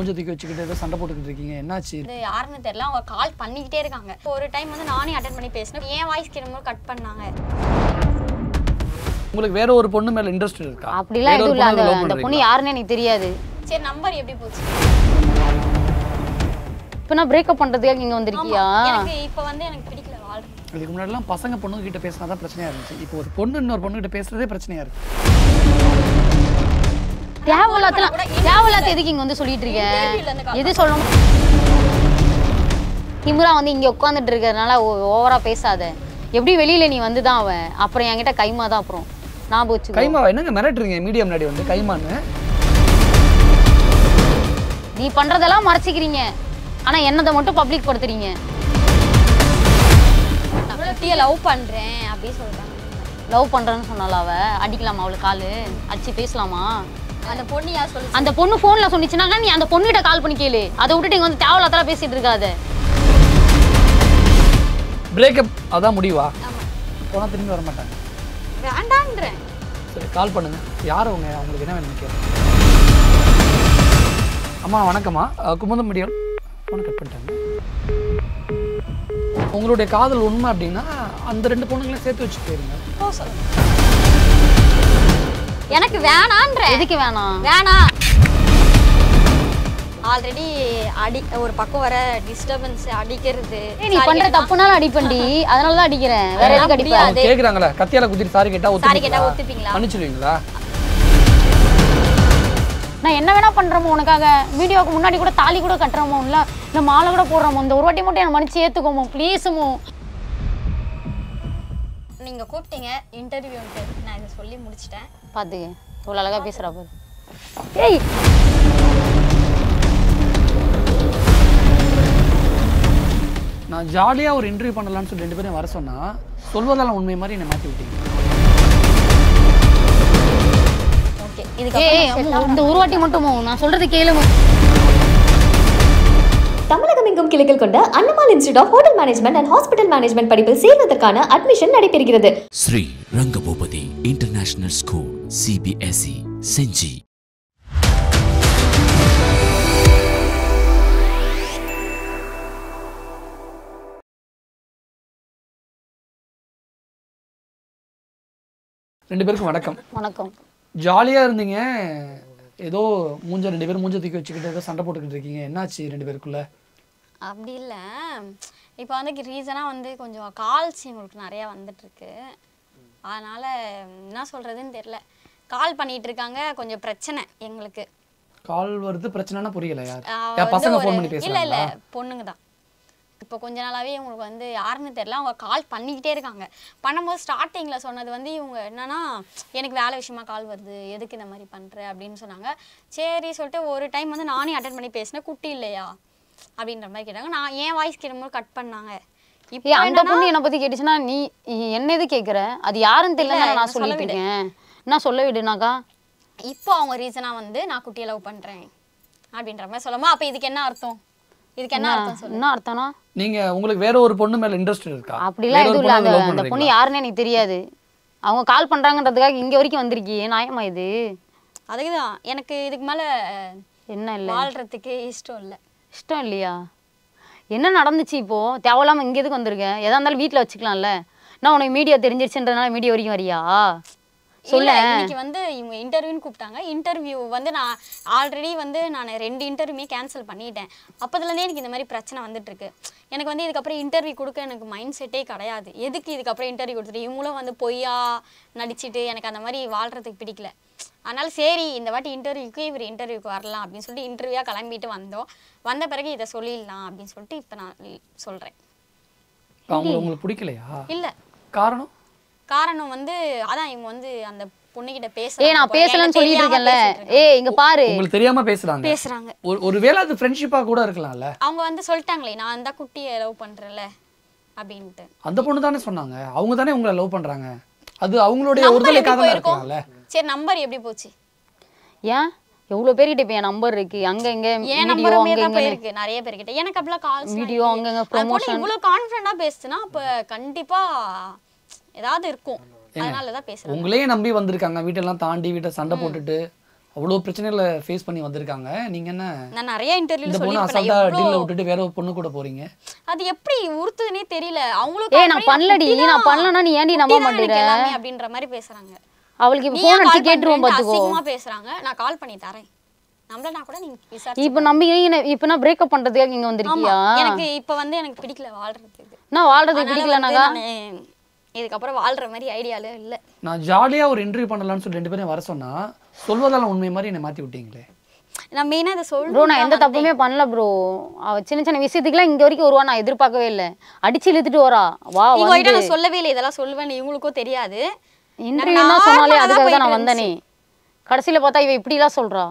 மூஞ்ச தூக்கி வச்சுக்கிட்டு ஏதோ சண்டை போட்டுக்கிட்டு இருக்கீங்க என்னாச்சு இது யாருன்னு தெரியல அவங்க கால் பண்ணிக்கிட்டே இருக்காங்க ஒரு டைம் வந்து நானே அட்டன் பண்ணி பேசினேன் என் வாய்ஸ் கேட்கும்போது கட் பண்ணாங்க உங்களுக்கு வேற ஒரு பொண்ணு மேல இன்ட்ரெஸ்ட் இருக்கா அப்படிலாம் வேற ஒரு எதுவும் இல்லை அந்த பொண்ணை love அந்த பொண்ணு பண்றீங்களா? யாருன்னு எனக்கு தெரியாது சரி நம்பர் எப்படி போச்சு இப்போ நான் பிரேக்கப் பண்ணுறதுக்காக இங்கே வந்திருக்கியா எனக்கு இப்போ வந்து எனக்கு பிடிக்கல வாழ்றது இதுக்கு முன்னாடிலாம் பசங்க பொண்ணுங்க கிட்ட பேசினா தான் பிரச்சனையா இருந்துச்சு இப்போ ஒரு பொண்ணு இன்னொரு பொண்ணு கிட்ட பேசுறதே பிரச்சனையா இருக்கு தேவையில்லாத்தலாம் தேவையில்லாத எதுக்கு இங்கே வந்து சொல்லிட்டு இருக்க interviewல இருந்து call எது சொல்லணும் திமுறா வந்து இங்கே உட்காந்துட்டு இருக்கிறதுனால ஓவரா பேசாத எப்படி வெளியில நீ வந்து தான் அவன் அப்புறம் என்கிட்ட கைமா தான் அப்புறம் நான் போச்சு கைமா என்னங்க மிரட்டுறீங்க மீடியா முன்னாடி வந்து கைமான்னு நீ பண்றதெல்லாம் மறைச்சிக்கிறீங்க ஆனா என்னதை மட்டும் பப்ளிக் படுத்துறீங்க நான் குட்டியை லவ் பண்ணுறேன் அப்படி சொல்கிறாங்க லவ் பண்றேன்னு சொன்னால அவ அடிக்கலாமா அவளுக்கு காலு அடிச்சு பேசலாமா அந்த பொண்ணு யார் சொல்லு அந்த பொண்ணு போன்ல சொன்னிச்சுனாக்கா நீ அந்த பொண்ணுகிட்ட கால் பண்ணி கேளு அதை விட்டுட்டு இங்க வந்து தேவையில்லாதெல்லாம் பேசிட்டு இருக்காத பிரேக்கப் அதான் முடிவா போனா திரும்பி வர மாட்டாங்க வேண்டான்றேன் சரி கால் பண்ணுங்க யார் அவங்க அவங்களுக்கு என்ன வேணும் கேட்க அம்மா வணக்கம்மா அஹ், குமுதம் மீடியம் ஃபோனை கட் பண்ணிட்டாங்க உங்களுடைய காதல் உண்மை அப்படின்னா அந்த ரெண்டு பொண்ணுங்களையும் சேர்த்து வச்சு போயிருங்க ஓ சொல்லுங்க எனக்கு வேணான்ற எதுக்கு வேணாம் வேணாம் ஆல்ரெடி அடி ஒரு பக்கம் வர டிஸ்டர்பன்ஸ் அடிக்கிறது ஏய், நீ பண்ற தப்புனாலும் அடிப்பண்டி அதனால தான் அடிக்கிறேன் வேற எதுக்கு அடிப்பேன் அவங்க கேக்குறாங்களே கத்தியால குத்திட்டு சாரி கேட்டா சாரி கேட்டா ஒத்துப்பீங்களா ஒத்துப்பீங்களா மன்னிச்சிடுவீங்களா நான் என்ன வேணா பண்றோமோ உனக்காக வீடியோக்கு முன்னாடி கூட தாலி கூட கட்டுறோமோ இல்ல இந்த மாலை கூட போடுறோமோ இந்த ஒரு வாட்டி மட்டும் என்ன மன்னிச்சு ஏத்துக்கோமோ ப்ளீஸுமோ நீங்க கூப்பிட்டீங்க இன்டர்வியூன்ட்டு நான் இதை சொல்லி முடிச்சிட்டேன் பாத்துக்க இவ்வளவு அழகா பேசுறா பாரு ஏய் நான் ஜாலியா ஒரு இன்டர்வியூ பண்ணலாம்னு சொல்லி ரெண்டு பேரும் வர சொன்னா சொல்வதெல்லாம் உண்மை மாதிரி என்னை மாத்தி விட்டீங்க ஓகே ஏய் இதுக்கப்புறம் இந்த ஒரு வாட்டி மட்டுமோ நான் சொல்றது கேளுமோ தமிழகம் எங்கும் கிளைகள் கொண்ட Annamal institute of hotel management and hospital management படிப்பில் சேர்வதற்கான அட்மிஷன் நடைபெறுகிறது Sri Rangabhupati international school CBSE Senji ரெண்டு பேருக்கும் வணக்கம் வணக்கம் ஜாலியா இருந்தீங்க ஏதோ மூஞ்ச ரெண்டு பேரும் மூஞ்ச தூக்கி வச்சுக்கிட்டு ஏதோ சண்டை போட்டுக்கிட்டு இருக்கீங்க என்னாச்சு ரெண்டு பேருக்குள்ள அப்படி இல்லை இப்போ வந்து ரீசனாக வந்து கொஞ்சம் கால்ஸ் எங்களுக்கு நிறையா வந்துட்டுருக்கு அதனால் என்ன சொல்கிறதுன்னு தெரில கால் பண்ணிகிட்டு இருக்காங்க கொஞ்சம் பிரச்சனை எங்களுக்கு கால் வருது பிரச்சனைனா புரியல யார் ஆஹ் யார் வந்து பசங்க ஒரு- ஃபோன் பண்ணி இல்ல இல்ல பேசுறாங்களா பொண்ணுங்க தான் இப்போ கொஞ்ச நாளாவே இவங்களுக்கு வந்து யாருன்னு தெரியல அவங்க கால் பண்ணிக்கிட்டே இருக்காங்க பண்ணும்போது ஸ்டார்டிங்ல சொன்னது வந்து இவங்க என்னன்னா எனக்கு வேலை விஷயமா கால் வருது எதுக்கு இந்த மாதிரி பண்ற அப்படின்னு சொன்னாங்க சரி சொல்லிட்டு ஒரு டைம் வந்து நானே அட்டன் பண்ணி பேசினேன் குட்டி இல்லையா அப்படின்ற மாதிரி கேட்டாங்க நான் என் வாய்ஸ் கேட்கும்போது கட் பண்ணாங்க இப்போ ஏய் அந்த பொண்ணு என்னை பத்தி கேட்டுச்சுன்னா நீ என்ன எது கேக்குற அது யாருன்னு தெரியல இல்ல, நான் சொல்ல சொல்லிட்டு விடு. இருக்கேன் என்ன சொல்ல விடுனாக்கா இப்போ அவங்க ரீசனா வந்து நான் குட்டியை லவ் பண்றேன் அப்படின்ற மாதிரி சொல்லும்போது அப்போ இதுக்கு என்ன அர்த்தம் இதுக்கு என்ன அர்த்தம் சொல்லு என்ன அர்த்தம்னா நீங்க உங்களுக்கு வேற ஒரு பொண்ணு மேல இன்ட்ரெஸ்ட் இருக்கா அப்படிலாம் வேற ஒரு எதுவும் இல்லை பொண்ணை அந்த love அந்த பொண்ணு பண்றீங்களா? யாருன்னு எனக்கு தெரியாது அவங்க கால் பண்றாங்கன்றதுக்காக இங்க வரைக்கும் வந்திருக்கியே நியாயமா இது அதுக்கு தான் எனக்கு இதுக்கு மேல என்ன இல்லை வாழ்றதுக்கு இஷ்டம் இல்லை இஷ்டம் இல்லையா என்ன நடந்துச்சு இப்போ தேவையில்லாம இங்க எதுக்கு வந்திருக்கேன் எதா இருந்தாலும் வீட்ல வச்சுக்கலாம்ல நான் உனக்கு மீடியா தெரிஞ்சிருச்சுன்றதுனால மீடியா வரைக்கும் வரியா சொல்ல இல்ல, இன்னைக்கு வந்து இவங்க இன்டர்வியூன்னு கூப்பிட்டாங்க இன்டர்வியூ வந்து நான் ஆல்ரெடி வந்து நான் ரெண்டு இன்டர்வியூமே கேன்சல் பண்ணிட்டேன் அப்போதுலேருந்தே எனக்கு இந்த மாதிரி பிரச்சனை வந்துட்டு இருக்கு எனக்கு வந்து இதுக்கப்புறம் இன்டர்வியூ கொடுக்க எனக்கு மைண்ட் செட்டே கிடையாது எதுக்கு இதுக்கப்புறம் இன்டர்வியூ கொடுத்துட்டு இவங்களும் வந்து பொய்யா நடிச்சிட்டு எனக்கு அந்த மாதிரி வாழ்றதுக்கு பிடிக்கல அதனால சரி இந்த வாட்டி இன்டர்வியூக்கு இவர் இன்டர்வியூக்கு வரலாம் அப்படின்னு சொல்லிட்டு இன்டர்வியூவாக கிளம்பிட்டு வந்தோம் வந்த பிறகு இதை சொல்லிடலாம் அப்படின்னு சொல்லிட்டு இப்போ நான் சொல்கிறேன் இப்ப அவங்க உங்களுக்கு பிடிக்கலையா இல்லை காரணம் காரணம் வந்து அதான் இவங்க வந்து அந்த பொண்ணுகிட்ட பேச ஏய் நான் பேசலன்னு சொல்லிட்டு இருக்கேன்ல ஏய் இங்க பாரு உங்களுக்கு தெரியாம பேசுறாங்க பேசுறாங்க ஒரு ஒருவேளை அது ஃப்ரெண்ட்ஷிப்பா கூட இருக்கலாம்ல அவங்க வந்து சொல்லிட்டாங்களே நான் தான் குட்டியை லவ் பண்றேன்ல அப்படின்ட்டு அந்த பொண்ணு தானே சொன்னாங்க அவங்க தானே உங்களை லவ் பண்றாங்க அது அவங்களுடைய நம்பர் ஒருதலை எப்படி காதலா போயிருக்கும் இருக்கலாம்ல சரி நம்பர் எப்படி போச்சு ஏன் எவ்வளவு பேர்கிட்ட இப்ப என் நம்பர் இருக்கு அங்க இங்க என் வீடியோ நம்பருமே அங்க தான் இங்க போயிருக்கு நிறைய பேர்கிட்ட எனக்கு அப்படிலாம் கால்ஸ் Video அங்கங்க promotion. இவ்வளவு கான்ஃபிடண்டா பேசுனா அப்ப கண்டிப்பா ஏதாவது இருக்கும் அதனால தான் பேசுறேன் உங்களையே நம்பி வந்திருக்காங்க வீட்டெல்லாம் தாண்டி வீட்டை சண்டை போட்டுட்டு அவ்வளோ பிரச்சனைகளை ஃபேஸ் பண்ணி வந்திருக்காங்க நீங்க என்ன நான் நிறைய இன்டர்வியூல இந்த பொண்ணு சொல்லியிருப்பேன் அசால்ட்டா எவ்வளோ டீல்ல விட்டுட்டு வேற ஒரு பொண்ணு கூட போறீங்க அது எப்படி உறுத்துதுன்னே தெரியல அவங்களுக்கு ஏய், நான் பண்ணலடி, நான் பண்ணலனா நீ ஏன்டி நம்ப மாட்டேற? எல்லாமே அப்படின்ற மாதிரி பேசுறாங்க அவளுக்கு நீ ஃபோன் ஏன் அடிச்சு call கேட்டுருவோம் பண்றேன்ட்டு பார்த்துக்கோ அசிங்கமா பேசுறாங்க நான் கால் பண்ணி தரேன் நம்மளனா கூட நீங்க விசாரிச்சு இப்போ நம்பிக்கை இப்போ நான் பிரேக்கப் பண்றதுக்காக இங்க ஆமா வந்திருக்கியா எனக்கு இப்ப வந்து எனக்கு பிடிக்கல வாழ்றது இது நான் வாழ்றது அதனால பிடிக்கலனாக்கா வந்து நானு இதுக்கப்புறம் வாழ்ற மாதிரி ஐடியால இல்ல நான் ஜாலியா ஒரு இன்டர்வியூ பண்ணலாம்னு சொல்லி ரெண்டு பேரும் வர சொன்னா சொல்வதால உண்மை மாதிரி என்னை மாத்தி விட்டீங்களே நான் மெயினா இதை ப்ரோ நான் எந்த சொல்றேன் தப்புமே பண்ணல ப்ரோ அவ சின்ன சின்ன விஷயத்துக்குலாம் இங்க வரைக்கும் வருவா நான் எதிர்பார்க்கவே இல்லை அடிச்சு இழுத்துட்டு வரா வா இவங்க வந்து கிட்ட நான் சொல்லவே இல்லை இதெல்லாம் சொல்லுவேன் இவங்களுக்கும் தெரியாது இன்டர்வியூ நாங்க தான் சொன்னாலே normal ஆ அதுக்காக தான் போயிட்டு நான் வந்தனே கடைசியில பார்த்தா இவ இப்படிலாம் சொல்றா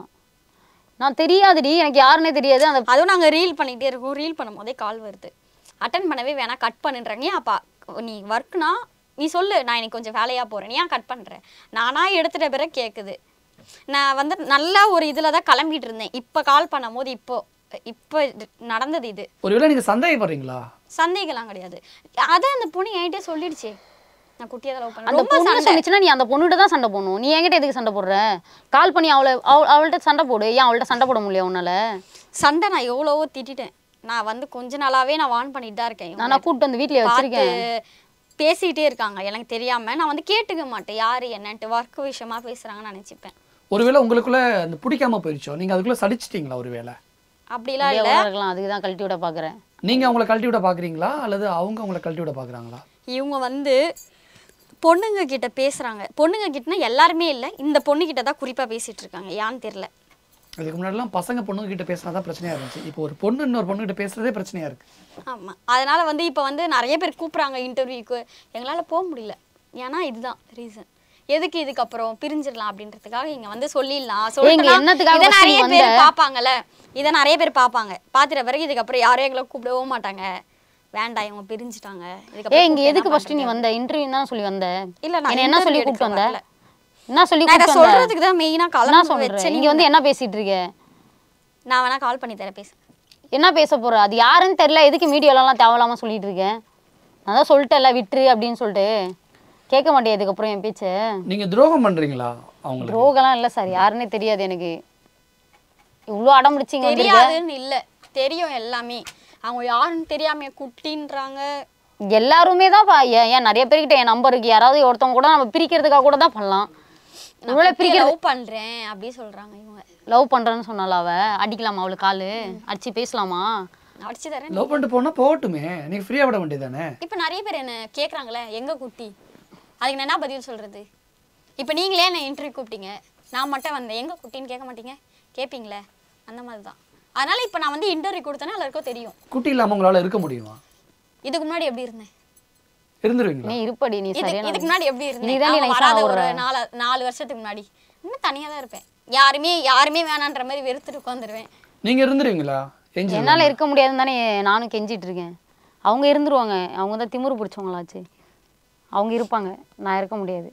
நான் தெரியாதுடி எனக்கு யாருன்னே தெரியாது அந்த அதுவும் நாங்க ரீல் பண்ணிட்டே இருக்கோம் ரீல் பண்ணும் போதே கால் வருது அட்டன் பண்ணவே வேணாம் கட் பண்ணுன்றாங்க ஏன் அப்பா நீ ஒர்க்னா நீ சொல்லு நான் இன்னைக்கு கொஞ்சம் வேலையா போறேன் நீ ஏன் கட் பண்ற நானா எடுத்துட்ட பிறகு கேக்குது நான் வந்து நல்லா ஒரு இதுல தான் கிளம்பிட்டு இருந்தேன் இப்போ கால் பண்ணும்போது இப்போ இப்போ நடந்தது இது ஒருவேளை நீங்க சந்தேகப்படுறீங்களா சந்தேகம்லாம் கிடையாது அதான் அந்த பொண்ணு என்கிட்ட சொல்லிடுச்சு நான் குட்டியா லவ் பண்ண அந்த ரொம்ப பொண்ணு சண்டை சொன்னிச்சுன்னா நீ அந்த பொண்ணுகிட்ட தான் சண்டை போடணும் நீ என்கிட்ட எதுக்கு சண்டை போடுற கால் பண்ணி அவளை அவள் அவள்கிட்ட சண்டை போடு ஏன் அவள்கிட்ட சண்டை போட முடியல உன்னால சண்டை நான் எவ்வளவோ திட்டிட்டேன் நான் வந்து கொஞ்ச நாளாவே நான் வான் பண்ணிட்டு தான் இருக்கேன் நான் கூப்பிட்டு வந்து வீட்லயே வச்சிருக்கேன் பார்த்து பேசிட்டே இருக்காங்க எனக்கு தெரியாம நான் வந்து கேட்டுக்க மாட்டேன் யாரு என்னன்ட்டு ஒர்க் விஷயமா பேசுறாங்கன்னு நினைச்சுப்பேன் ஒருவேளை உங்களுக்குள்ள அந்த பிடிக்காம போயிருச்சோ நீங்க அதுக்குள்ள சடிச்சிட்டீங்களா ஒருவேளை அப்படிலாம் இல்ல எவ்வளோ இருக்கலாம் அதுக்கு தான் கழட்டி விட பார்க்குறேன் நீங்க அவங்கள கழட்டி விட பாக்குறீங்களா அல்லது அவங்க அவங்கள கழட்டி விட பாக்குறாங்களா இவங்க வந்து பொண்ணுங்க கிட்ட பேசுறாங்க பொண்ணுங்க கிட்டனா எல்லாருமே இல்ல இந்த பொண்ணு கிட்ட தான் குறிப்பா பேசிட்டு இருக்காங்க ஏன்னு தெரியல இதுக்கு முன்னாடிலாம் பசங்க பொண்ணுங்க கிட்ட பேசினாதான் பிரச்சனையா இருந்துச்சு இப்போ ஒரு பொண்ணு இன்னொரு பொண்ணு கிட்ட பேசுறதே பிரச்சனையா இருக்கு ஆமா அதனால வந்து இப்போ வந்து நிறைய பேர் கூப்பிடுறாங்க இன்டர்வியூக்கு எங்களால போக முடியல ஏன்னா இதுதான் ரீசன் எதுக்கு இதுக்கப்புறம் பிரிஞ்சிடலாம் அப்படின்றதுக்காக இங்க வந்து சொல்லிடலாம் இங்க என்னத்துக்காக இதை first நீ நிறைய வந்த? பேர் பார்ப்பாங்கல்ல இதை நிறைய பேர் பார்ப்பாங்க பார்த்துட்ட பிறகு இதுக்கப்புறம் யாரும் எங்களை கூப்பிடவும் மாட்டாங்க வேண்டாம் இவங்க பிரிஞ்சுட்டாங்க ஏ இதுக்கப்புறம் இங்க கூப்பிட்டு எதுக்கு என்ன ஃபர்ஸ்ட் நீ பண்றது? வந்த இன்டர்வியூ தான் சொல்லி வந்த இல்ல, நான் என்ன என்ன சொல்லி interview கூப்பிட்டு எடுக்க வந்த வரல. என்ன சொல்லி நான் இதை கூப்பிட்டு வந்த சொல்றதுக்கு தான் மெயினா என்ன கலந்து சொல்ற வச்சு இங்க வந்து என்ன பேசிட்டு இருக்க நான் வேணா கால் பண்ணி தரேன் பேச என்ன பேச போற அது யாருன்னு தெரியல எதுக்கு மீடியாலலாம் தேவையில்லாம சொல்லிட்டு இருக்கேன் நான் தான் சொல்லிட்டேன்ல விட்டுரு அப்படின்னு சொல்லிட்டு கேட்க மாட்டேன் இதுக்கப்புறம் என் பேச்ச நீங்க துரோகம் பண்றீங்களா அவங்களுக்கு ரோகெல்லாம் இல்லை சார் யாருன்னே தெரியாது எனக்கு இவ்வளோ அடம் பிடிச்சிங்க வந்திருக்க தெரியாதுன்னு இல்ல தெரியும் எல்லாமே அவங்க யாருன்னு தெரியாம குட்டின்றாங்க எல்லாருமே தான் பா- ஏன் ஏன் நிறைய பேர்கிட்ட என் நம்பர் இருக்கு யாராவது ஒருத்தவங்க கூட நம்ம பிரிக்கிறதுக்காக கூட தான் பண்ணலாம் இவ்வளோ பிரிக்க லவ் பண்றேன் அப்படி சொல்றாங்க இவங்க லவ் பண்றேன்னு சொன்னால அவ அடிக்கலாமா அவளுக்கு காலு அடிச்சு பேசலாமா அடிச்சு தரேன் லவ் பண்ணிட்டு போனா போகட்டுமே நீங்க ஃப்ரீயா விட வேண்டியதானே இப்ப நிறைய பேர் என்ன கேக்குறாங்களே எங்க குட்டி அதுக்கு நான் என்ன பதில் சொல்றது இப்ப நீங்களே என்ன இன்டர்வியூ கூப்பிட்டீங்க நான் மட்டும் வந்தேன் எங்க குட்டின்னு கேட்க மாட்டீங்க கேட்பீங்களே அந்த மாதிரி தான் அதனால இப்ப நான் வந்து இன்டர்வியூ கொடுத்தேன்னா எல்லாருக்கும் தெரியும் குட்டி இல்லாம உங்களால இருக்க முடியுமா இதுக்கு முன்னாடி எப்படி இருந்தேன் இருந்துருவீங்களா நீ இருப்படி நீ இது- சரியான இதுக்கு முன்னாடி எப்படி இருந்தேன் நீதாண்டி நான் nice ஆ வராத ஒரு விடுற. நாலு நாலு வருஷத்துக்கு முன்னாடி இன்னும் தனியா தான் இருப்பேன் யாருமே யாருமே வேணான்ற மாதிரி வெறுத்துட்டு உட்காந்துருவேன் நீங்க இருந்துருவீங்களா ஏஞ்சல் என்னால இருக்க முடியாதுன்னு தானே நானும் கெஞ்சிட்டு இருக்கேன் அவங்க இருந்துருவாங்க அவங்க தான் திமிரு பிடிச்சவங்களாச்சு அவங்க இருப்பாங்க நான் இருக்க முடியாது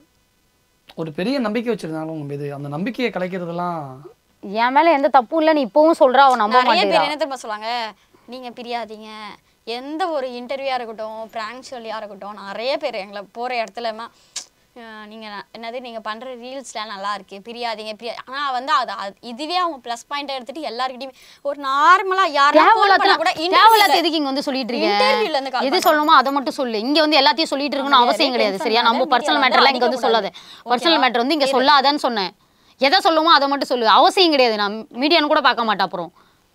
ஒரு பெரிய நம்பிக்கை வச்சிருந்தாலும் உங்க மீது அந்த நம்பிக்கையை கலைக்கிறதெல்லாம் என் மேல எந்த தப்பும் இல்லை நீ இப்பவும் சொல்ற அவன் நம்ப நிறைய மாட்டேங்கிறா பேர் என்ன தெரியுமா சொல்லுவாங்க நீங்க பிரியாதீங்க எந்த ஒரு இன்டர்வியூயா இருக்கட்டும் பிராங்க் சொல்லியா இருக்கட்டும் நிறைய பேர் எங்களை போற இடத்துலமா அஹ் நீங்க ந- என்னது நீங்க பண்ற ரீல்ஸ்லாம் நல்லா இருக்கு பிரியாதீங்க பிரியா ஆனா வந்து அது அது- இதுவே அவங்க ப்ளஸ் பாயிண்ட் எடுத்துட்டு எல்லார்கிட்டயுமே ஒரு நார்மலா யாரும் தேவையில்லாத கூட தேவையில்லாத எதுக்கு இங்க வந்து சொல்லிட்டு Interview ல இருந்து இருக்க call எது சொல்லணுமோ அதை மட்டும் சொல்லு இங்க வந்து எல்லாத்தையும் சொல்லிட்டு இருக்கணும் ஆமா, அவசியம் நிறைய கிடையாது tension சரியா ஆகாத, நம்ம media பர்சனல் வந்து மேட்டர்லாம் இங்க வந்து அடிக்கக்கூடாது. சொல்லாத பர்சனல் ஓகேவா? மேட்டர் வந்து இங்க சொல்லாதன்னு சொன்னேன் எதை சொல்லுமோ அதை மட்டும் சொல்லு அவசியம் கிடையாது நான் மீடியான்னு கூட பார்க்க மாட்டேன் அப்புறம்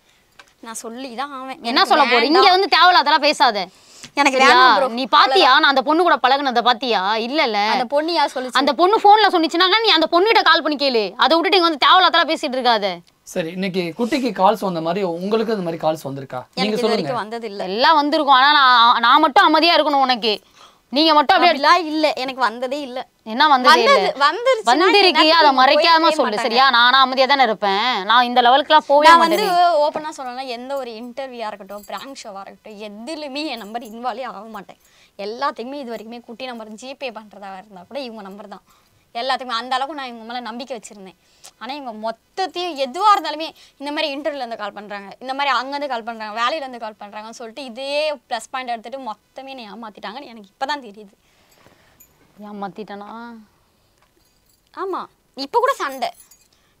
நான் சொல்லி தான் ஆவேன் என்ன எனக்கு சொல்ல போற இங்க வேண்டாம். வந்து தேவையில்லாதெல்லாம் பேசாத எனக்கு சரியா? வேணாம் bro. நீ பாத்தியா நான் அந்த பொண்ணு கூட பழகுனத பாத்தியா இல்லல்ல அந்த பொண்ணு யார் சொல்லுச்சு அந்த பொண்ணு போன்ல சொன்னிச்சுனாக்கா நீ அந்த பொண்ணுகிட்ட கால் பண்ணி கேளு அதை விட்டுட்டு இங்க வந்து தேவையில்லாதெல்லாம் பேசிட்டு இருக்காத சரி இன்னைக்கு குட்டிக்கு கால்ஸ் வந்த மாதிரி உங்களுக்கு அந்த மாதிரி கால்ஸ் வந்திருக்கா நீங்க எனக்கு இது சொல்லுங்க வரைக்கும் வந்தது இல்ல எல்லாம் வந்திருக்கும் ஆனா நான் நான் மட்டும் அமைதியா இருக்கணும் உனக்கு நீங்க மட்டும் அப்படியே அப்படிலாம் இல்ல எனக்கு வந்ததே இல்ல என்ன வந்ததே இல்ல வந்தது வந்துருச்சுன்னா வந்திருக்கு எனக்கு அதை போய் மறைக்காம பேச சொல்லு மாட்டாங்க. சரியா நானா அமைதியா தானே இருப்பேன் நான் இந்த லெவலுக்குலாம் போவே நான் வந்து மாட்டேன் ஓப்பனா சொல்லணும்னா எந்த ஒரு இன்டர்வியூவா இருக்கட்டும் பிராங்க் ஷோவா இருக்கட்டும் எதுலையுமே என் நம்பர் இன்வால்வே ஆக மாட்டேன் எல்லாத்துக்குமே இது வரைக்குமே குட்டி நம்பர் ஜிபே பண்றதா இருந்தா கூட இவங்க நம்பர் தான் எல்லாத்துக்குமே அந்த அளவுக்கு நான் இவங்க மேல நம்பிக்கை வச்சிருந்தேன் ஆனா இவங்க மொத்தத்தையும் எதுவா இருந்தாலுமே இந்த மாதிரி இன்டர்வியூல இருந்து கால் பண்றாங்க இந்த மாதிரி அங்கேருந்து கால் பண்றாங்க வேலையில இருந்து கால் பண்றாங்கன்னு சொல்லிட்டு இதே ப்ளஸ் பாயிண்ட் எடுத்துட்டு மொத்தமே நீ ஏமாத்திட்டாங்கன்னு எனக்கு இப்பதான் தெரியுது ஏமாத்திட்டனா ஆமா இப்போ கூட சண்டை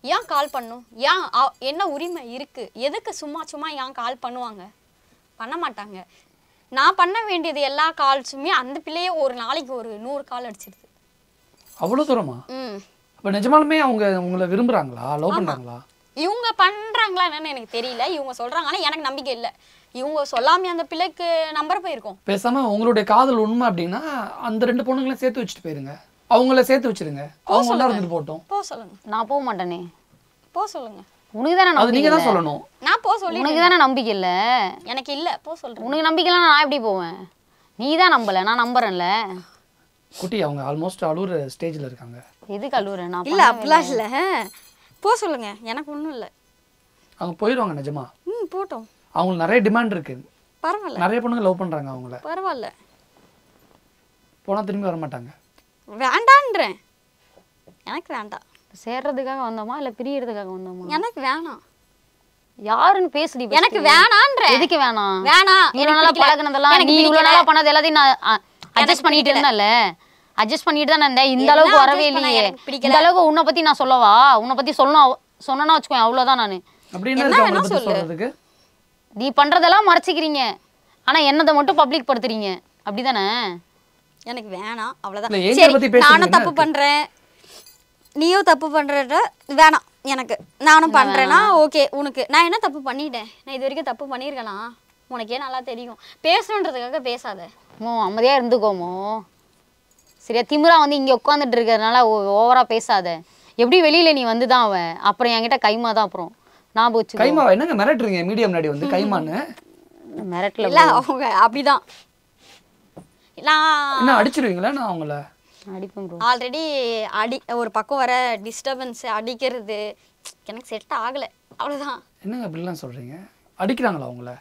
ஏன் கால் பண்ணும் ஏன் அ- என்ன உரிமை இருக்கு எதுக்கு சும்மா சும்மா ஏன் கால் பண்ணுவாங்க பண்ண மாட்டாங்க நான் பண்ண வேண்டியது எல்லா கால்ஸுமே அந்த பிள்ளையே ஒரு நாளைக்கு ஒரு நூறு கால் அடிச்சிருது அவ்வளோ தூரமா ம் அப்போ நிஜமாலுமே அவங்க உங்களை விரும்புறாங்களா லவ் பண்றாங்களா இவங்க பண்றாங்களா என்னன்னு எனக்கு தெரியல இவங்க சொல்றாங்க ஆனா எனக்கு நம்பிக்கை இல்லை இவங்க சொல்லாமே அந்த பிள்ளைக்கு நம்பர் போயிருக்கோம் பேசாம உங்களுடைய காதல் உண்மை அப்படின்னா அந்த ரெண்டு பொண்ணுங்களையும் சேர்த்து வச்சுட்டு போயிருங்க அவங்கள சேர்த்து வச்சிருங்க அவங்க ஒன்றா இருந்துட்டு போட்டோம் போ சொல்லுங்க நான் போக மாட்டேனே போ சொல்லுங்க உனக்கு தானே அது நம்பிக்கை நீங்க இல்ல தான் சொல்லணும் நான் போ சொல்லி உனக்கு தானே நம்பிக்கை இல்ல எனக்கு இல்ல போ சொல்றேன் உனக்கு நம்பிக்கை இல்லைன்னா நான் எப்படி போவேன் நீ தான் நம்பல நான் நம்புறேன்ல குட்டி அவங்க ஆல்மோஸ்ட் அழுகுற ஸ்டேஜ்ல இருக்காங்க எதுக்கு அழுவுற நான் இல்ல அப்படிலாம் இல்ல போ சொல்லுங்க எனக்கு ஒண்ணும் இல்ல அவங்க போயிடுவாங்க நிஜமா ம் போட்டோம் அவங்களுக்கு நிறைய டிமாண்ட் இருக்கு பரவாயில்ல நிறைய பொண்ணுங்க லவ் பண்றாங்க அவங்கள பரவாயில்ல போனா திரும்பி வர மாட்டாங்க வேண்டான்றேன் எனக்கு வேண்டாம் சேர்றதுக்காக வந்தோமா இல்ல பிரியறதுக்காக வந்தோமா எனக்கு வேணாம் யாருன்னு பேசுடி first. எனக்கு வேணான்றேன் எதுக்கு வேணாம் வேணாம் இவ்வளவு எனக்கு நாளா பிடிக்கல. பழகுனதெல்லாம் எனக்கு நீ இவ்வளவு பிடிக்கல. நாளா பண்ணது எல்லாத்தையும் நான் அட்ஜஸ்ட் பண்ணிட்டு இருந்தேன்ல அட்ஜஸ்ட் பண்ணிட்டு தான் இருந்தேன் இந்த என்ன அளவுக்கு adjust வரவே பண்ண இல்லையே எனக்கு பிடிக்கல. இந்த அளவுக்கு உன்னை பத்தி நான் சொல்லவா உன்னை பத்தி சொல்லணும் சொன்னா வச்சுக்கோ அவ்வளவுதான் நானு அப்படின்னு என்ன இருக்கு அவங்கள வேணா பத்தி சொல்லு. சொல்றதுக்கு நீ பண்றதெல்லாம் மறைச்சிக்கிறீங்க ஆனா என்னதை மட்டும் பப்ளிக் படுத்துறீங்க அப்படிதானே எனக்கு வேணாம் இல்ல, அவ்வளவுதான் ஏஞ்சல் சரி பத்தி பேசுறது நானும் என்ன தப்பு இருக்கு? பண்றேன் நீயும் தப்பு பண்றத வேணாம் எனக்கு நானும் பண்றேன்னா ஓகே உனக்கு நான் என்ன தப்பு பண்ணிட்டேன் நான் இது வரைக்கும் தப்பு பண்ணியிருக்கேனா உனக்கே நல்லா தெரியும் பேசணுன்றதுக்காக பேசாத மோ அமைதியா இருந்துக்கோமோ சரியா திமிரா வந்து இங்க உட்காந்துட்டு இருக்கிறதுனால ஓவரா பேசாத எப்படி வெளியில நீ வந்துதான் அவன் அப்புறம் என்கிட்ட கைமா தான் அப்புறம் நான் போச்சு கைமா என்னங்க மிரட்டுறீங்க மீடியா முன்னாடி வந்து கைமான்னு மிரட்டல இல்ல அவங்க அப்படிதான் நான் என்ன அடிச்சிருவீங்களா நான் அவங்கள அடிப்பேன் ப்ரோ ஆல்ரெடி அடி ஒரு பக்கம் வர டிஸ்டர்பன்ஸ் அடிக்கிறது எனக்கு செட் ஆகல அவ்வளவுதான் என்னங்க அப்படிலாம் சொல்றீங்க அடிக்கிறாங்களா அவங்கள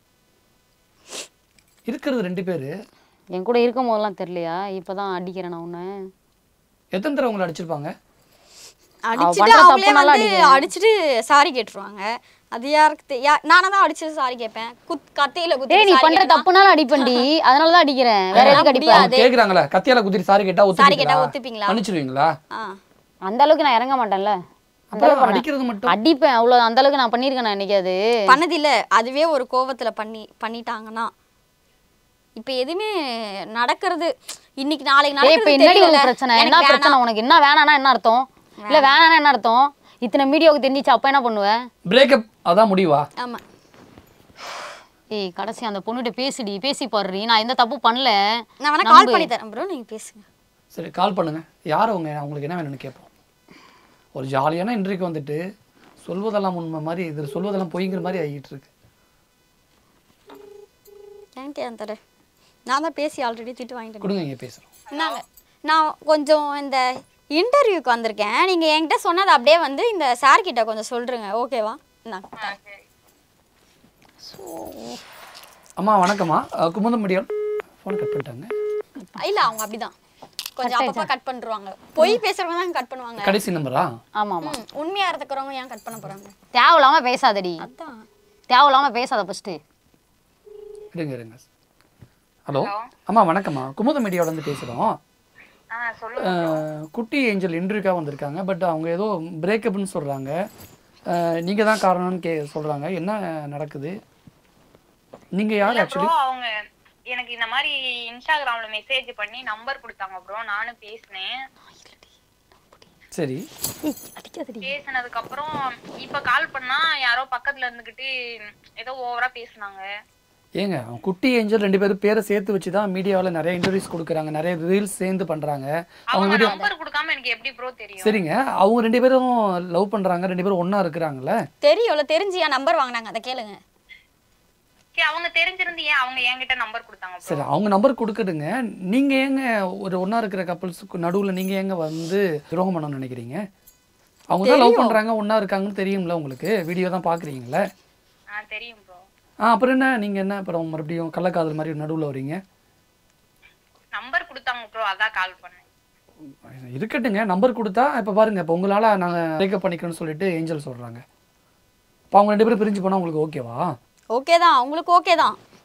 இருக்கிறது ரெண்டு பேரு என் கூட இருக்கும் போதெல்லாம் தெரியலையா இப்பதான் அடிக்கிறேன் நான் உன்னை எத்தனை தடவை உங்களை அடிச்சிருப்பாங்க அடிச்சுட்டு பண்ற அவங்களே தப்புனால வந்து அடிச்சுட்டு சாரி கேட்டுருவாங்க அது யாருக்கு தெ- யா நானா தான் அடிச்சு சாரி கேட்பேன் குத் கத்தியில குத்தி டேய் நீ பண்ற தப்புனால அடிப்பண்டி அதனால தான் அடிக்கிறேன் வேற எதுக்கு அடிப்பேன் அவங்க கேக்குறாங்களா கத்தியால குத்திரி சாரி கேட்டா சாரி கேட்டா ஒத்துப்பீங்களா ஒத்துப்பீங்களா மன்னிச்சிருவீங்களா ஆ அந்த அளவுக்கு நான் இறங்க மாட்டேன்ல அந்த அப்புறம் அளவுக்கு அடிக்கிறது மட்டும் அடிப்பேன் அவ்வளவு அந்த அளவுக்கு நான் பண்ணியிருக்கேன் நான் என்னைக்காவது பண்ணதில்ல அதுவே ஒரு கோவத்துல பண்ணி பண்ணிட்டாங்கன்னா இப்ப எதுவுமே நடக்கிறது இன்னைக்கு நாளைக்கு ஏய் இப்ப நடக்கிறது என்னடி தெரியல உனக்கு பிரச்சனை என்ன எனக்கு பிரச்சனை உனக்கு என்ன வேணானா என்ன அர்த்தம் இல்ல வேணானா என்ன அர்த்தம் இத்தனை மீடியாவுக்கு தெரிஞ்சிச்சு அப்ப என்ன பண்ணுவ பிரேக்கப் அதான் முடிவா ஆமா ஏய் கடைசி அந்த பொண்ணுகிட்ட பேசிடி பேசி பாருடி நான் எந்த தப்பு பண்ணல நான் வேணா கால் பண்ணி தரேன் ப்ரோ நீங்க பேசுங்க சரி கால் பண்ணுங்க யார் அவங்க அவங்களுக்கு என்ன வேணும்னு கேட்போம் ஒரு ஜாலியான இன்றைக்கு வந்துட்டு சொல்வதெல்லாம் உண்மை மாதிரி இது சொல்வதெல்லாம் பொய்ங்கிற மாதிரி ஆகிட்டு இருக்கு ஏன்ட்டு ஏன் தர நான் தான் பேசி ஆல்ரெடி திட்டு வாங்கிட்டேன் கொடுங்க இங்கே பேசுகிறோம் இந்தாங்க நான் கொஞ்சம் இந்த இன்டர்வியூக்கு வந்திருக்கேன் நீங்க என்கிட்ட சொன்னது அப்படியே வந்து இந்த சார் கிட்ட கொஞ்சம் சொல்றீங்க ஓகேவா இந்தாங்க அம்மா வணக்கம்மா அஹ், குமுதம் முடியும் ஃபோன் கட் பண்ணிட்டாங்க இல்ல அவங்க அப்படிதான் கொஞ்சம் அப்பப்போ கட் பண்ணிருவாங்க பொய் பேசுறவங்க தான் கட் பண்ணுவாங்க கடைசி நம்பரா ஆமா ஆமா ம், உண்மையா இருக்கிறவங்க ஏன் கட் பண்ண போறாங்க தேவையில்லாம பேசாதடி அதான் தேவையில்லாம பேசாத ஃபர்ஸ்ட் இருங்க இருங்க ஹலோ அம்மா வணக்கம்மா குமுதம் மீடியாவில இருந்து பேசுகிறோம் குட்டி ஏஞ்சல் இன்டர்வியூக்காக வந்திருக்காங்க பட் அவங்க ஏதோ பிரேக்கப்னு சொல்கிறாங்க நீங்கள் தான் காரணம்னு கே சொல்கிறாங்க என்ன நடக்குது நீங்கள் யார் ப்ரோ ஆக்சுவலி அவங்க எனக்கு இந்த மாதிரி இன்ஸ்டாகிராம்ல மெசேஜ் பண்ணி நம்பர் கொடுத்தாங்க ப்ரோ நானும் பேசினேன் சரி பேசினதுக்கு அப்புறம் இப்ப கால் பண்ணா யாரோ பக்கத்துல இருந்துகிட்டு ஏதோ ஓவரா பேசுனாங்க ஏங்க அவன் குட்டி ஏஞ்சல் ரெண்டு பேரும் பேரை சேர்த்து வச்சு தான் மீடியாவில் நிறைய இன்டர்வியூஸ் கொடுக்குறாங்க நிறைய ரீல்ஸ் சேர்ந்து பண்ணுறாங்க அவங்க அவங்க வீடியோ நம்பர் கொடுக்காம எனக்கு எப்படி ப்ரோ தெரியும் சரிங்க அவங்க ரெண்டு பேரும் லவ் பண்ணுறாங்க ரெண்டு பேரும் ஒன்றா இருக்கிறாங்கல்ல தெரியும்ல தெரிஞ்சு என் நம்பர் வாங்கினாங்க அதை கேளுங்க சரி, அவங்க தெரிஞ்சிருந்து ஏன் அவங்க என்கிட்ட நம்பர் கொடுத்தாங்க bro? சரி அவங்க நம்பர் கொடுக்குதுங்க நீங்கள் ஏங்க ஒரு ஒன்றா இருக்கிற கப்பல்ஸுக்கு நடுவில் நீங்கள் ஏங்க வந்து துரோகம் பண்ணணும்னு நினைக்கிறீங்க அவங்க தான் லவ் பண்ணுறாங்க ஒன்றா இருக்காங்கன்னு தெரியும்ல உங்களுக்கு வீடியோ தான் பார்க்குறீங்களே ஆ தெரியும் ப்ரோ ஆ அப்புறம் என்ன நீங்கள் என்ன அப்புறம் மறுபடியும் கள்ளக்காதல் மாதிரி நடுவில் வரீங்க நம்பர் கொடுத்தாங்க ப்ரோ அதான் கால் பண்ணேன் இருக்கட்டுங்க நம்பர் கொடுத்தா இப்போ பாருங்க இப்போ உங்களால் நாங்கள் பிரேக்கப் பண்ணிக்கணும்னு சொல்லிட்டு ஏஞ்சல் சொல்கிறாங்க இப்போ அவங்க ரெண்டு பேரும் பிரிஞ்சு போனால் உங்களுக்கு ஓகேவா ஓகே தான் அவங்களுக்கு ஓகே தான்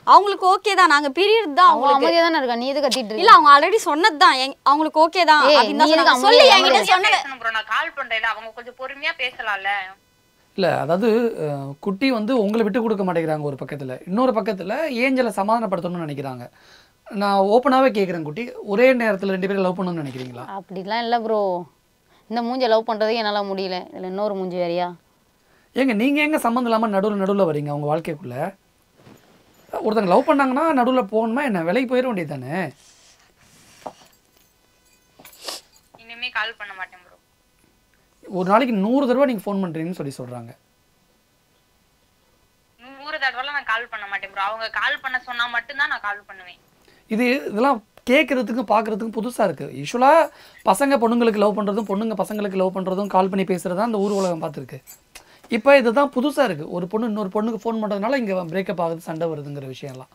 அவங்களுக்கு ஓகே தான் நாங்க பீரியட் தான் அவன் அவங்களுக்கு அமைதியா தானே இருக்கா நீ எது கத்திட்டு இருக்க இல்ல அவங்க ஆல்ரெடி சொன்னது தான் அவங்களுக்கு ஓகே தான் ஏய், அப்படின்னு தான் நீ எதுக்கு சொன்னாங்க. சொல்லி அமைதியா என்கிட்ட பொறுமையா சொன்னது பேசணும் bro நான் கால் பண்றேன்ல அவங்க கொஞ்சம் பொறுமையா பேசலாம்ல இல்லை அதாவது அஹ், குட்டி வந்து உங்களை விட்டு கொடுக்க மாட்டேங்கிறாங்க ஒரு பக்கத்தில் இன்னொரு பக்கத்தில் ஏஞ்சலை சமாதானப்படுத்தணும்னு நினைக்கிறாங்க நான் ஓப்பனாகவே கேட்குறேன் குட்டி ஒரே நேரத்தில் ரெண்டு பேரும் லவ் பண்ணணும்னு நினைக்கிறீங்களா அப்படிலாம் இல்லை ப்ரோ இந்த மூஞ்ச லவ் பண்றதே என்னால முடியல இதுல இன்னொரு மூஞ்சி வேறையா ஏங்க நீங்கள் எங்கே சம்மந்தம் இல்லாமல் நடுவில் நடுவில் வரீங்க அவங்க வாழ்க்கைக்குள்ளே ஒருத்தங்க லவ் பண்ணாங்கன்னா நடுவில் போகணுமா என்ன விலைக்கு போயிட வேண்டியது தானே இனிமே கால் பண்ண மாட்டேன் ப்ரோ ஒரு நாளைக்கு நூறு தடவை நீங்கள் ஃபோன் பண்ணுறீங்கன்னு சொல்லி சொல்கிறாங்க நூறு தடவைலாம் நான் கால் பண்ண மாட்டேன் ப்ரோ அவங்க கால் பண்ண சொன்னா மட்டும்தான் நான் கால் பண்ணுவேன் இது இதெல்லாம் கேட்குறதுக்கும் பார்க்குறதுக்கும் புதுசாக இருக்குது யூஸ்வலாக பசங்க பொண்ணுங்களுக்கு லவ் பண்ணுறதும் பொண்ணுங்க பசங்களுக்கு லவ் பண்ணுறதும் கால் பண்ணி பேசுகிறது தான் அந்த ஊர் உலகம் பார்த்துருக்கு இப்போ இதுதான் புதுசாக இருக்குது ஒரு பொண்ணு இன்னொரு பொண்ணுக்கு ஃபோன் பண்ணுறதுனால இங்கே பிரேக்கப் ஆகுது சண்டை வருதுங்கிற விஷயம்லாம்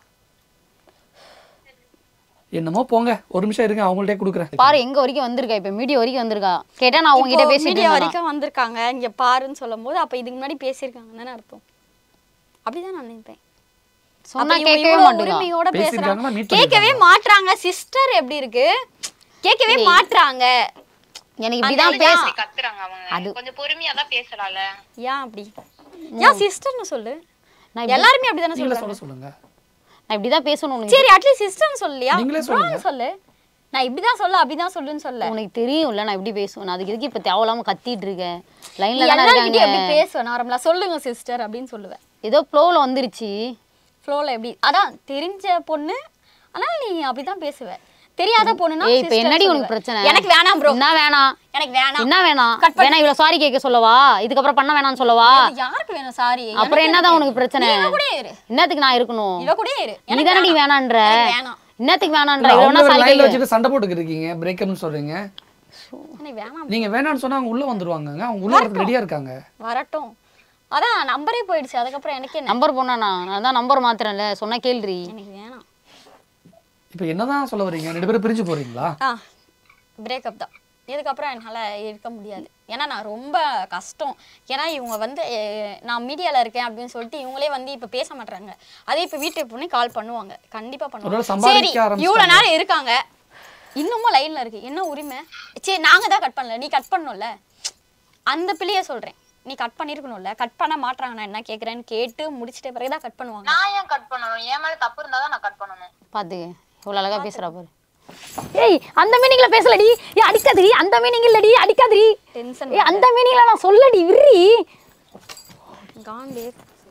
என்னமோ போங்க ஒரு நிமிஷம் இருங்க அவங்கள்ட்டே கொடுக்குறேன் பாரு எங்க வரைக்கும் வந்திருக்கா இப்ப மீடியா வரைக்கும் வந்திருக்கா கேட்டா நான் உங்ககிட்ட இப்போ பேசிட்டு media இருந்தேனா? வரைக்கும் வந்திருக்காங்க இங்க பாருன்னு சொல்லும்போது அப்ப இதுக்கு முன்னாடி பேசியிருக்காங்க தானே அர்த்தம் அப்படிதான் நான் நினைப்பேன் சொன்னா அப்ப இவங்க கேட்கவே இவ்வளவு மாட்டேங்கிறா உரிமையோட பேசியிருக்காங்களா, பேசுறாங்க meet கேட்கவே மாட்றாங்க சிஸ்டர் எப்படி இருக்கு கேட்கவே மாட்றாங்க எனக்கு இப்படிதான் பேச அப்படி கத்துறாங்க அவங்க கொஞ்சம் பொறுமையா தான் பேசலாம்ல ஏன் அப்படி ஏன் சிஸ்டர்னு சொல்லு நான் எல்லாருமே அப்படிதானே நீங்களே சொல்றாங்க சொல்ல சொல்லுங்க நான் இப்படிதான் பேசணும் உனக்கு சரி அட்லீஸ்ட் சிஸ்டர்னு சொல்லியா நீங்களே bro சொல்லுங்க. ன்னு சொல்லு நான் இப்படிதான் சொல்ல அப்படிதான் சொல்லுன்னு சொல்ல உனக்கு தெரியும்ல நான் எப்படி பேசுவேன் நான் அதுக்கு எதுக்கு இப்ப தேவையில்லாம கத்திட்டு இருக்கேன் நீ லைன்ல தானே எல்லார்கிட்டயும் இருக்காங்க எப்படி பேசுவேன் நார்மலா சொல்லுங்க சிஸ்டர் அப்படின்னு சொல்லுவேன் ஏதோ ப்ளோல வந்துருச்சு ஃப்ளோல எப்படி அதான் தெரிஞ்ச பொண்ணு ஆனா நீ அப்படிதான் பேசுவ தெரியாத பொண்ணுனா ஏய் இப்ப sister என்னடி சொல்லுவ. உனக்கு பிரச்சனை எனக்கு வேணாம் ப்ரோ என்ன வேணாம் எனக்கு வேணாம் என்ன வேணாம் Cut பண்ணு. வேணா இவ்வளவு சாரி கேட்க சொல்லவா இதுக்கப்புறம் பண்ண வேணாம்னு சொல்லவா இது யாருக்கு வேணும் சாரி அப்புறம் என்னதான் உனக்கு பிரச்சனை இவ கூட இரு என்னத்துக்கு நான் இருக்கணும் இவ கூட இரு நீ எனக்கு தானடி வேணாம். வேணான்ற எனக்கு வேணாம் என்னத்துக்கு வேணான்ற இல்ல, இவ்வளவு அவங்க சாரி லைனில் கேட்க வச்சுட்டு சண்டை போட்டுக்கிட்டு இருக்கீங்க பிரேக்கப்னு சொல்கிறீங்க எனக்கு வேணாம் நீங்கள் வேணாம்னு சொன்னால் அவங்க உள்ளே வந்துருவாங்கங்க அவங்க உள்ளே வரதுக்கு ரெடியாக இருக்காங்க வரட்டும் அதான் நம்பரே போயிடுச்சு அதுக்கப்புறம் எனக்கு என்ன நம்பர் போனா நான் தான் நம்பர் மாத்துறேன்ல சொன்னா கேள்றி எனக்கு வேணாம் இப்போ என்னதான் சொல்ல வரீங்க ரெண்டு பேரும் பிரிஞ்சு போகிறீங்களா ஆ பிரேக்கப் தான் இதுக்கப்புறம் என்னால் இருக்க முடியாது ஏன்னா நான் ரொம்ப கஷ்டம் ஏன்னா இவங்க வந்து அஹ், நான் மீடியாவில் இருக்கேன் அப்படின்னு சொல்லிட்டு இவங்களே வந்து இப்போ பேச மாட்டாங்க அதே இப்போ வீட்டுக்கு போய் கால் பண்ணுவாங்க கண்டிப்பாக ஒருவேளை பண்ணுவாங்க சம்பாதிக்க சரி ஆரம்பிச்சிட்டாங்க. இவ்வளோ நேரம் இருக்காங்க இன்னமும் லைனில் இருக்கு என்ன உரிமை சரி நாங்கள் தான் கட் பண்ணல நீ கட் பண்ணணும்ல அந்த பிள்ளைய சொல்கிறேன் நீ கட் பண்ணியிருக்கணும்ல கட் பண்ண மாட்றாங்க நான் என்ன கேட்குறேன்னு கேட்டு முடிச்சிட்ட பிறகு தான் கட் பண்ணுவாங்க நான் ஏன் கட் பண்ணணும் என் மேல தப்பு இருந்தா தான் நான் கட் பண்ணணும் பாத்து இவ்வளவு அழகா பேசுறா பாரு ஏய் அந்த மீனிங்ல பேசலடி ஏய் அடிக்காதடி அந்த மீனிங் இல்லடி அடிக்காதடி டென்ஷன் ஏய் அந்த மீனிங்ல நான் சொல்லடி விரி காண்டே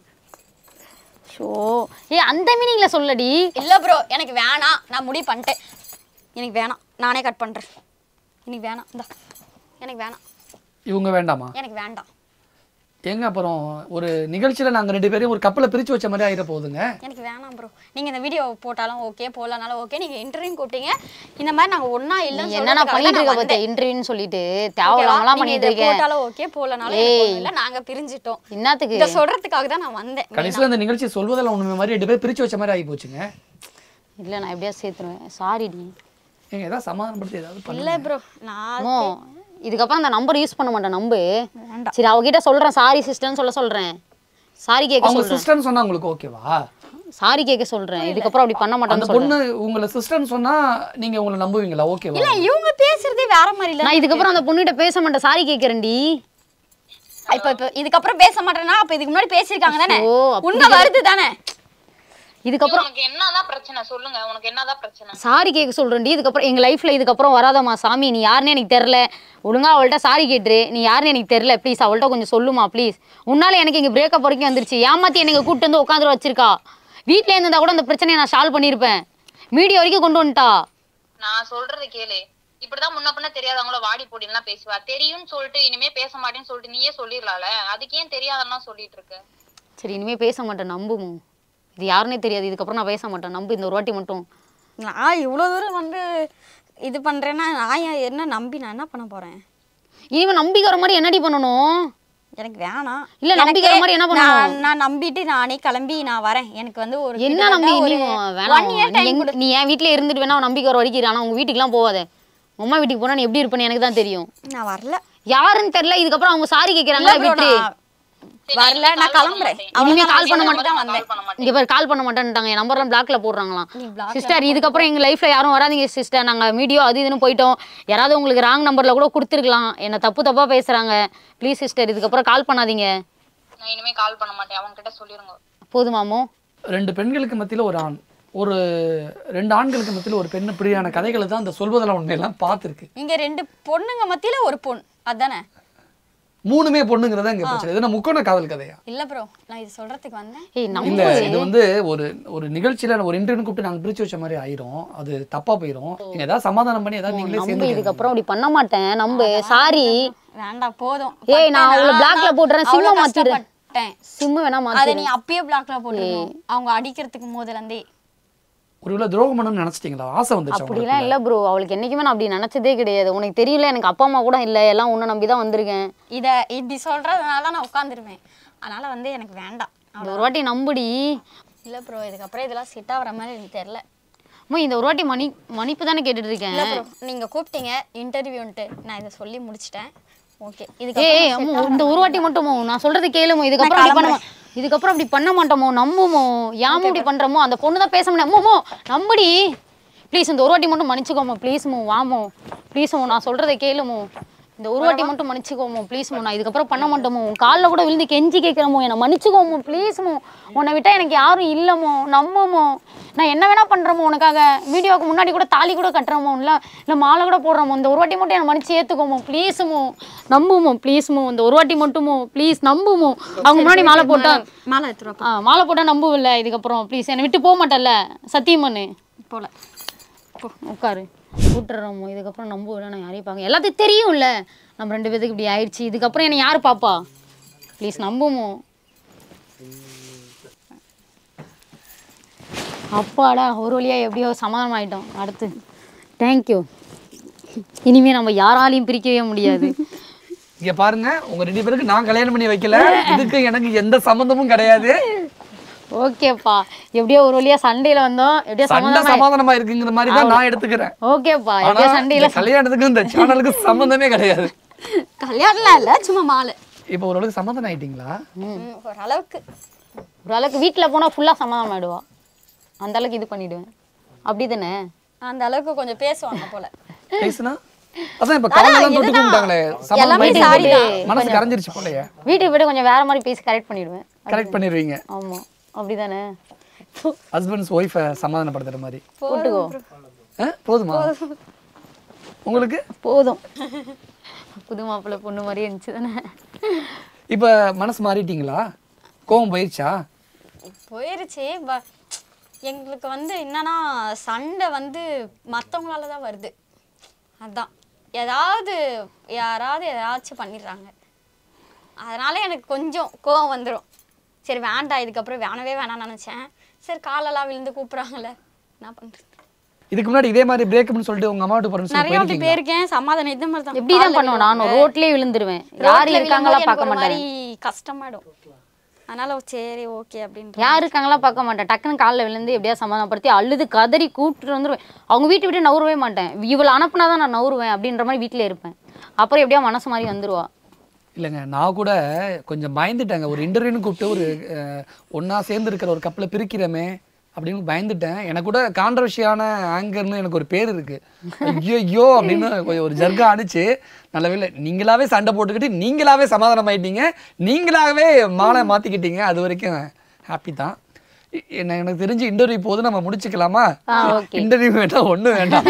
ஷோ ஏய் அந்த மீனிங்ல சொல்லடி இல்லை ப்ரோ எனக்கு வேணாம் நான் முடிவு பண்ணிட்டேன் எனக்கு வேணாம் நானே கட் பண்ணுறேன் எனக்கு வேணாம் இந்தா எனக்கு வேணாம் இவங்க வேண்டாமா எனக்கு வேண்டாம் ஏங்க அப்புறம் ஒரு நிகழ்ச்சியில் நாங்கள் ரெண்டு பேரையும் ஒரு கப்பலை பிரித்து வச்ச மாதிரி ஆகிட போகுதுங்க எனக்கு வேணாம் ப்ரோ நீங்கள் இந்த வீடியோ போட்டாலும் ஓகே போடலனாலும் ஓகே நீங்கள் இன்டர்வியூ கூப்பிட்டீங்க இந்த மாதிரி நாங்கள் ஒன்றா நீ இல்லைன்னு என்னென்ன பண்ணிட்டு இருக்க பத்தியா இன்டர்வியூன்னு சொல்லிட்டு தேவையில்லாமலாம் பண்ணிட்டு இருக்கேன் போட்டாலும் ஓகே போடலனாலும் எனக்கு ஒண்ணும் இல்ல நாங்க பிரிஞ்சிட்டோம் என்னத்துக்கு இதை சொல்றதுக்காக தான் நான் வந்தேன் கடைசியில் இந்த நிகழ்ச்சி சொல்வதெல்லாம் ஒன்றுமே மாதிரி ரெண்டு பேரும் பிரித்து வச்ச மாதிரி ஆகி போச்சுங்க இல்ல நான் எப்படியா சேர்த்துருவேன் சாரிடி ஏங்க ஏதாவது சமாதானப்படுத்தி ஏதாவது பண்ணு இல்ல ப்ரோ நான் நோ இதுக்கப்புறம் அந்த நம்பர் யூஸ் பண்ண மாட்டேன் நம்பு சரி அவகிட்ட சொல்றேன் சாரி சிஸ்டர்னு சொல்ல சொல்றேன் சாரி கேட்க அவங்க சொல்றேன் சிஸ்டர்னு சொன்னா உங்களுக்கு ஓகேவா சாரி கேட்க சொல்றேன் இதுக்கப்புறம் அப்படி பண்ண அந்த மாட்டேன்னு சொல்றேன் பொண்ணு உங்களை சிஸ்டர்னு சொன்னா நீங்க உங்களை நம்புவீங்களா ஓகேவா இல்ல இவங்க பேசுறதே வேற மாதிரி இல்ல நான் இதுக்கப்புறம் அந்த பொண்ணுகிட்ட பேச மாட்டேன் சாரி கேட்கறேன்டி இப்ப இப்ப இதுக்கப்புறம் பேச மாட்டேன்னா அப்ப இதுக்கு முன்னாடி பேசியிருக்காங்க தானே ஓ, அப்படி உண்மை வருது தானே இதுக்கப்புறம் உனக்கு என்னதான் பிரச்சனை சொல்லுங்க உனக்கு என்னதான் பிரச்சனை சாரி கேட்க சொல்றேன்டி இதுக்கப்புறம் எங்க லைஃப்ல இதுக்கப்புறம் வராதம்மா சாமி நீ யாருன்னு எனக்கு தெரில ஒழுங்கா அவள்கிட்ட சாரி கேட்டுரு நீ யாருன்னு எனக்கு தெரில ப்ளீஸ் அவள்கிட்ட கொஞ்சம் சொல்லுமா ப்ளீஸ் உன்னால எனக்கு இங்க பிரேக்கப் வரைக்கும் வந்துருச்சு ஏமாத்தி என்னை கூட்டு வந்து உட்காந்துரு வச்சிருக்கா வீட்ல இருந்தா கூட அந்த பிரச்சனையை நான் சால்வ் பண்ணியிருப்பேன் மீடியா வரைக்கும் கொண்டு வந்துட்டா நான் சொல்றது கேளு இப்படிதான் முன்ன பின்ன தெரியாதவங்கள வாடி போடிலாம் பேசுவா தெரியும்னு சொல்லிட்டு இனிமே பேச மாட்டேன்னு சொல்லிட்டு நீயே சொல்லிடலாம்ல அதுக்கு ஏன் தெரியாதன்னா சொல்லிட்டு இருக்க சரி இனிமே பேச மாட்டேன் நம்புமோ இது யாருன்னே தெரியாது இதுக்கப்புறம் நான் பேச மாட்டேன் நம்பு இந்த ஒரு வாட்டி மட்டும் நான் இவ்வளவு தூரம் வந்து இது பண்றேன்னா நான் ஏன் என்ன நம்பி நான் என்ன பண்ண போறேன் இனிமே நம்பிக்கை வர மாதிரி என்னடி பண்ணணும் எனக்கு வேணாம் இல்ல, நம்பிக்கை வர மாதிரி என்ன எனக்கு பண்ணணும்? நான் நான் நம்பிட்டு நானே கிளம்பி நான் வரேன் எனக்கு வந்து ஒரு என்ன கிட்டத்தட்ட நம்பி ஒரு நீ one வேணாம் year நீ time எங்க- கொடு. நீ என் வீட்ல இருந்துட்டு வேணா உன் நம்பிக்கை வர வரைக்கும் இரு. ஆனா உங்க வீட்டுக்குலாம் போகாத உங்க அம்மா வீட்டுக்கு போனா நீ எப்படி இருப்பேன்னு எனக்கு தான் தெரியும் நான் வரல யாருன்னு தெரியல இதுக்கப்புறம் அவங்க சாரி இல்ல கேக்குறாங்களா bro, விட்டு நான் சரி, வரல இனிமே நான் call பண்ண கிளம்புறேன் மாட்டேன். இனிமே அவ்வளவுதான், கால் நான் பண்ண இதே மாட்டேன் நம்பர் தான் call பண்ண மாட்டேன். இங்க பேர் கால் பண்ண மாட்டேன்ட்டாங்க என் நம்பர்லாம் பிளாக்ல போடுறாங்களாம் நீ block ல சிஸ்டர் இதுக்கப்புறம் எங்க லைஃப்ல யாரும் வராதீங்க சிஸ்டர் நாங்க வீடியோ அது இதுன்னு போயிட்டோம் யாராவது உங்களுக்கு ராங் நம்பர்ல கூட கொடுத்துருக்கலாம் என்ன தப்பு தப்பா பேசுறாங்க ப்ளீஸ் சிஸ்டர் இதுக்கப்புறம் கால் பண்ணாதீங்க நான் இனிமே கால் பண்ண மாட்டேன் அவங்க கிட்ட சொல்லிருங்க போதுமாமோ ரெண்டு பெண்களுக்கு மத்தியில் ஒரு ஆண் ஒரு ரெண்டு ஆண்களுக்கு மத்தியில் ஒரு பெண் இப்படியான கதைகளை தான் அந்த சொல்வதெல்லாம் உண்மையெல்லாம் பார்த்துருக்கு இங்க ரெண்டு பொண்ணுங்க மத்தியில ஒரு பொண்ணு அதானே மூணுமே பொண்ணுங்கிறதா இங்க பிரச்சனை இது என்ன முக்கோண காதல் கதையா இல்ல ப்ரோ நான் இது சொல்றதுக்கு வந்தேன் ஏய் நம்ம இல்ல இது வந்து ஒரு ஒரு நிகழ்ச்சியில ஒரு இன்டர்வியூ கூப்பிட்டு நாங்க பிரிச்சு வச்ச மாதிரி ஆயிரும் அது தப்பா போயிரும் நீங்க ஏதாவது சமாதானம் பண்ணி ஏதாவது நீங்களே நம்ப சேர்ந்து இதுக்கப்புறம் அப்படி பண்ண மாட்டேன் நம்ப சாரி வேண்டாம் போதும் ஏய், நான் பட்டேன், அவளை blackல போட்டுறேன், அவ்வளவு சிம்ம மாத்திடுறேன். கஷ்டப்பட்டேன். சிம்மு வேணா அதை மாத்தி நீ அப்பயே பிளாக்ல போட்டுருக்கணும் அவங்க அடிக்கிறதுக்கு முதல்ல இருந்தே ஒருவேளை துரோகம் பண்ணணும்னு நினைச்சிட்டீங்களா ஆசை வந்துச்சு அப்படிலாம் இல்ல ப்ரோ அவளுக்கு என்னைக்குமே நான் அப்படி நினைச்சதே கிடையாது உனக்கு தெரியல எனக்கு அப்பா அம்மா கூட இல்ல எல்லாம் உன்னை நம்பி தான் வந்திருக்கேன் இத இப்படி சொல்றதுனால நான் உட்காந்துருவேன் அதனால வந்து எனக்கு வேண்டாம் இந்த ஒரு வாட்டி நம்புடி இல்ல ப்ரோ இதுக்கப்புறம் இதெல்லாம் செட் ஆகுற மாதிரி எனக்கு தெரியல அம்மா இந்த ஒரு வாட்டி மணி மன்னிப்பு தானே கேட்டுட்டு இருக்கேன் இல்ல ப்ரோ நீங்க கூப்பிட்டீங்க இன்டர்வியூன்ட்டு நான் இதை சொல்லி முடிச்சிட்டேன் ஓகே ஏய் இதுக்கப்புறம் அம்மு இந்த ஒரு வாட்டி மட்டுமோ நான் சொல்றது கேளுமோ இதுக்கப்புறம் அப்படி பண்ண மா- இதுக்கப்புறம் அப்படி பண்ண மாட்டோமோ நம்புமோ யாம இப்படி பண்றோமோ அந்த பொண்ணு தான் பேச முடியும் அம்மோ நம்புடி ப்ளீஸ் இந்த ஒரு வாட்டி மட்டும் மன்னிச்சுக்கோமோ ப்ளீஸ்மோ வாமோ ப்ளீஸ்மோ நான் சொல்றதை கேளுமோ இந்த ஒரு வாட்டி மட்டும் மன்னிச்சுக்கோமோ ப்ளீஸ்மோ நான் இதுக்கப்புறம் பண்ண மாட்டோமோ உன் காலில் கூட விழுந்து கெஞ்சி கேட்குறமோ என்னை மன்னிச்சுக்கோமோ ப்ளீஸ்மோ உன்னை விட்டா எனக்கு யாரும் இல்லமோ நம்புமோ நான் என்ன வேணா பண்றோமோ உனக்காக வீடியோவுக்கு முன்னாடி கூட தாலி கூட கட்டுறமோ இல்லை இல்லை மாலை கூட போடுறோமோ இந்த ஒரு வாட்டி மட்டும் என்னை மன்னிச்சு ஏற்றுக்கோமோ ப்ளீஸுமோ நம்புமோ ப்ளீஸ்மோ இந்த ஒரு வாட்டி மட்டுமோ ப்ளீஸ் நம்புமோ அவங்க முன்னாடி மாலை போட்டா மேலே எடுத்துருவோம் ஆ மாலை போட்டா நம்புவில்ல இதுக்கப்புறம் ப்ளீஸ் என்னை விட்டு போக மாட்டல்ல சத்தியம் பண்ணு போல போ, உட்காரு விட்டுறோமோ இதுக்கப்புறம் நம்புவில்ல நான் யாரையும் பார்க்க எல்லாத்துக்கும் தெரியும்ல நம்ம ரெண்டு பேத்துக்கு இப்படி ஆயிடுச்சு இதுக்கப்புறம் என்னை யார் பாப்பா ப்ளீஸ் நம்புமோ அப்பாடா ஒரு வழியா எப்படியோ சமாதானம் ஆயிட்டோம் அடுத்து தேங்க்யூ இனிமே நம்ம யாராலையும் பிரிக்கவே முடியாது இங்க பாருங்க உங்க ரெண்டு பேருக்கு நான் கல்யாணம் பண்ணி வைக்கல இதுக்கு எனக்கு எந்த சம்மந்தமும் கிடையாது ஓகேப்பா எப்படியோ ஒரு வழியா சண்டையில வந்தோம் எப்படியோ சண்டை சமாதானம் சமாதானமா இருக்குங்கிற மாதிரி தான் நான் எடுத்துக்கிறேன் ஓகேப்பா ஆனா எப்படியோ சண்டையில இந்த கல்யாணத்துக்கும் இந்த சேனலுக்கும் சம்மந்தமே கிடையாது கல்யாணம்லாம் இல்லை சும்மா மாலை இப்போ ஓரளவுக்கு சம்மந்தம் ஆயிட்டீங்களா ம், ஓரளவுக்கு ஓரளவுக்கு வீட்டில் போனால் ஃபுல்லாக சமாதானம் ஆயிடுவா அந்த அளவுக்கு இது பண்ணிடுவேன் அப்படி தானே அந்த அளவுக்கு கொஞ்சம் பேசுவாங்க போல பேசுனா அதான் இப்ப காலெல்லாம் தொட்டு கும்பிட்டாங்களே சம்மந்தம் எல்லாமே ஆயிட்டு sorry தான். மனசு கரைஞ்சிருச்சு போலயே வீட்டுக்கு போய்ட்டு கொஞ்சம் வேற மாதிரி பேசி கரெக்ட் பண்ணிடுவேன் கரெக்ட் பண்ணிடுவீங்க ஆமாம் அப்படி தானே ஹஸ்பண்ட்ஸ் ஒய்ஃபை சமாதானப்படுத்துற மாதிரி போட்டுக்கோ ஆ? போதுமா உங்களுக்கு போதும் புது மாப்பிள்ளை பொண்ணு மாதிரியே இருந்துச்சு தானே இப்ப மனசு மாறிட்டீங்களா கோவம் போயிடுச்சா போயிருச்சு ப- எங்களுக்கு வந்து என்னன்னா சண்டை வந்து மற்றவங்களால தான் வருது அதான் ஏதாவது யாராவது ஏதாச்சும் பண்ணிடுறாங்க அதனால எனக்கு கொஞ்சம் கோவம் வந்துடும் சரி வேண்டாம் இதுக்கப்புறம் வேணவே வேணாம்னு நினச்சேன் சரி காலெல்லாம் விழுந்து கூப்பிட்றாங்களே என்ன பண்ணுறது இதுக்கு முன்னாடி இதே மாதிரி பிரேக்கப்னு சொல்லிட்டு உங்க அம்மா வீட்டு பர்மிஷன் நிறைய வாட்டி போயிருக்கீங்களா போயிருக்கேன் சமாதானம் இது மாதிரி தான் எப்படி தான் பண்ணுவேன் நான் ரோட்லயே விழுந்துருவேன் யார் இருக்காங்களா பார்க்க மாட்டேன் மாதிரி கஷ்டமாயிடும் அதனால சரி ஓகே அப்படின்ற யார் இருக்காங்களா பார்க்க மாட்டேன் டக்குன்னு காலில் விழுந்து எப்படியா சமாதானப்படுத்தி அழுது கதறி கூப்பிட்டு வந்துருவேன் அவங்க வீட்டை விட்டு நவுறவே மாட்டேன் இவளை அனுப்புனா தான் நான் நவுறுவேன் அப்படின்ற மாதிரி வீட்டில் இருப்பேன் அப்புறம் எப்படியா மனசு மாதிரி வந்துருவா இல்லைங்க நான் கூட கொஞ்சம் பயந்துட்டேங்க ஒரு இன்டர்வியூன்னு கூப்பிட்டு ஒரு அஹ், ஒண்ணா சேர்ந்து இருக்கிற ஒரு கப்பலை பிரிக்கிறமே அப்படின்னு பயந்துட்டேன் எனக்கு கூட கான்ட்ரவர்ஷியான ஆங்கர்னு எனக்கு ஒரு பேர் இருக்கு ஐயோ ஐயோ அப்படின்னு கொஞ்சம் ஒரு ஜர்கா அனுச்சு நல்லவேளை நீங்களாவே சண்டை போட்டுக்கிட்டு நீங்களாவே சமாதானம் ஆயிட்டீங்க நீங்களாவே மாலை மாத்திக்கிட்டீங்க அது வரைக்கும் ஹாப்பி தான் இ- என்ன எனக்கு தெரிஞ்சு இன்டர்வியூ போதும் நம்ம முடிச்சுக்கலாமா ஆ, okay. இன்டர்வியூ வேண்டாம் ஒண்ணும் வேண்டாம்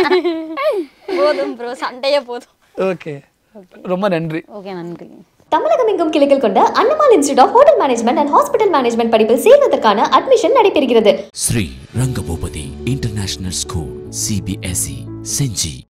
போதும் ப்ரோ சண்டையே போதும் ஓகே ரொம்ப நன்றி ஓகே நன்றி தமிழகம் எங்கும் கிளைகள் கொண்ட Annamal institute of hotel management and hospital management படிப்பில் சேர்வதற்கான அட்மிஷன் நடைபெறுகிறது Sri Rangabhopati International School, CBSE, Senji.